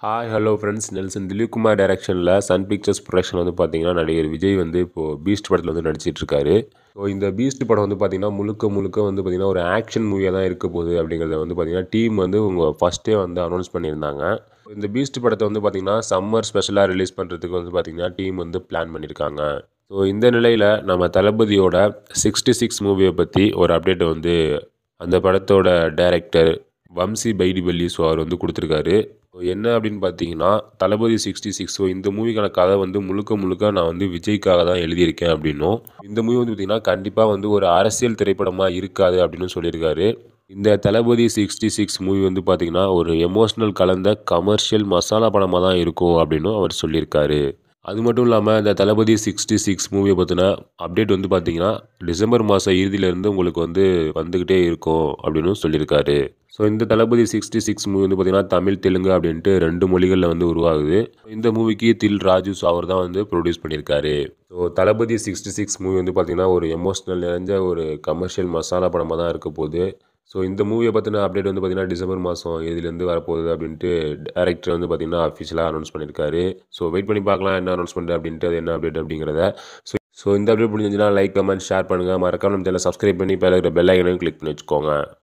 hi hello friends Nelson Dilipkumar டைரக்ஷனில் Sun pictures production வந்து பார்த்தீங்கன்னா நடிகர் விஜய் வந்து இப்போது பீஸ்ட் படத்தில் வந்து நடிச்சிட்டு இருக்காரு ஸோ இந்த பீஸ்ட் படம் வந்து பார்த்தீங்கன்னா முழுக்க முழுக்க வந்து பார்த்தீங்கன்னா ஒரு ஆக்ஷன் மூவியாக தான் இருக்க போகுது அப்படிங்கிறத வந்து பார்த்தீங்கன்னா டீம் வந்து உங்க ஃபஸ்ட்டே வந்து அனௌன்ஸ் பண்ணியிருந்தாங்க இந்த பீஸ்ட் படத்தை வந்து பார்த்தீங்கன்னா சம்மர் ஸ்பெஷலாக ரிலீஸ் பண்ணுறதுக்கு வந்து பார்த்தீங்கன்னா டீம் வந்து பிளான் பண்ணியிருக்காங்க ஸோ இந்த நிலையில் நம்ம தளபதியோட சிக்ஸ்டி சிக்ஸ் மூவியை பற்றி ஒரு அப்டேட்டை வந்து அந்த படத்தோட டைரக்டர் வம்சி பைடிபள்ளி ஸோ அவர் வந்து கொடுத்துருக்காரு ஸோ என்ன அப்படின்னு பார்த்தீங்கன்னா தளபதி சிக்ஸ்டி சிக்ஸ் ஸோ இந்த மூவிக்கான கதை வந்து முழுக்க முழுக்க நான் வந்து விஜய்க்காக தான் எழுதியிருக்கேன் அப்படின்னும் இந்த மூவி வந்து பார்த்திங்கன்னா கண்டிப்பாக வந்து ஒரு அரசியல் திரைப்படமாக இருக்காது அப்படின்னு சொல்லியிருக்காரு இந்த தளபதி சிக்ஸ்டி சிக்ஸ் மூவி வந்து பார்த்திங்கன்னா ஒரு எமோஷ்னல் கலந்த கமர்ஷியல் மசாலா படமாக தான் இருக்கும் அப்படின்னும் அவர் சொல்லியிருக்காரு அது மட்டும் இல்லாமல் இந்த தளபதி சிக்ஸ்டி சிக்ஸ் மூவியை பற்றின அப்டேட் வந்து பார்த்தீங்கன்னா டிசம்பர் மாதம் இறுதியிலேருந்து உங்களுக்கு வந்து வந்துக்கிட்டே இருக்கும் அப்படின்னு சொல்லியிருக்காரு ஸோ இந்த தளபதி சிக்ஸ்டி சிக்ஸ் மூவி வந்து பார்த்திங்கன்னா தமிழ் தெலுங்கு அப்படின்ட்டு ரெண்டு மொழிகளில் வந்து உருவாகுது இந்த மூவிக்கு தில் ராஜு அவர் தான் வந்து ப்ரொடியூஸ் பண்ணியிருக்காரு so Thalapathy sixty six movie வந்து பார்த்திங்கன்னா ஒரு எமோஷ்னல் நிறைஞ்ச ஒரு கமர்ஷியல் மசாலா படமாக தான் இருக்க போகுது ஸோ இந்த மூவியை பற்றின அப்டேட் வந்து பார்த்திங்கன்னா டிசம்பர் மாதம் இதுலேருந்து வரப்போகுது அப்படின்ட்டு டேரக்டர் வந்து பார்த்திங்கன்னா அஃபிஷியலாக அனௌன்ஸ் பண்ணியிருக்காரு ஸோ வெயிட் பண்ணி பார்க்கலாம் என்ன அனௌன்ஸ்மெண்ட் அப்படின்ட்டு அது என்ன அப்டேட் அப்படிங்கிறத ஸோ ஸோ இந்த அப்டேட் முடிஞ்சுன்னா லைக் கமெண்ட் ஷேர் பண்ணுங்கள் மறக்காம நம்ம சேனல் சப்ஸ்கிரைப் பண்ணி இப்போ இருக்கிற பெல் ஐக்கனையும் கிளிக் பண்ணி வச்சுக்கோங்க